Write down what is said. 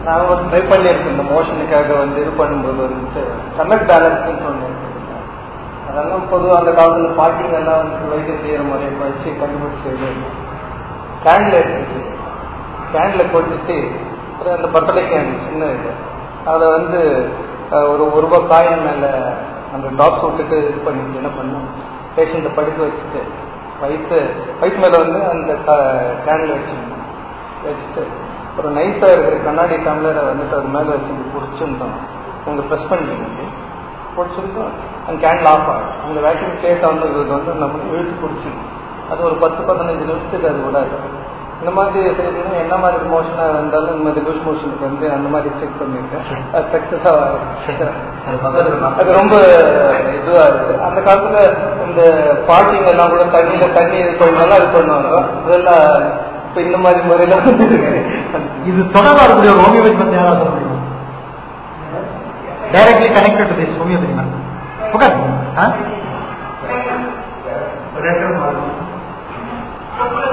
நான் ஒரு ட்ரை பண்ணியிருக்கேன் இந்த மோஷனுக்காக வந்து இது பண்ணும்போது வந்துட்டு கனெக்ட் பேலன்ஸ்ன்னு ஒன்று இருக்கு அதெல்லாம் பொதுவாக அந்த காலத்தில் பாட்டிங்க எல்லாம் வந்து வைத்தியம் செய்யற மாதிரி வச்சு கண்டுபிடிச்சு செய்யறது கேண்டில் இருந்துச்சு கேண்டில் கொட்டிட்டு அப்புறம் அந்த பட்டளை கேண்டில் சின்ன இது அதை வந்து அஹ், ஒரு ஒரு ரூபாய் காயின் மேலே அந்த டாக்ஸ் விட்டுட்டு இது பண்ணிட்டு என்ன பண்ணும் பேஷண்ட்டை படுக்க வச்சுட்டு வயிற்று வயிற்று மேலே வந்து அந்த கேண்டில் வச்சுக்கணும் வச்சுட்டு ஒரு நைஸாக இருக்கிற கண்ணாடி டம்ளரை வந்துட்டு அது மேலே வச்சு பிடிச்சிருந்தோம் உங்க ப்ரெஸ் பண்ணிட்டு பிடிச்சிருந்தோம் அந்த கேண்டில் ஆஃப் ஆகும் அந்த வேக்யூம் கேட்ட வந்து இது வந்து நம்ம இழுத்து பிடிச்சிடும் அது ஒரு பத்து பதினஞ்சு நிமிஷத்துக்கு அது விடாது இந்த மாதிரி செய்யணும் என்ன மாதிரி மோஷனாக இருந்தாலும் இந்த மாதிரி லூஸ் மோஷனுக்கு வந்து அந்த மாதிரி செக் பண்ணியிருக்கேன் அது சக்ஸஸாக அது ரொம்ப இதுவா இருக்கு அந்த காலத்துல இந்த பாட்டிங்க எல்லாம் கூட தண்ணியில தண்ணி இது பண்ணாலும் அது பண்ணுவாங்க இதெல்லாம் இப்ப இந்த மாதிரி முறையில வந்து இது தொடர்பா இருக்கக்கூடிய ஒரு ஹோமியோபதி பத்தி யாராவது சொல்ல முடியுமா directly connected to this homeopathy ma'am உட்கார் ஆ ரெண்டு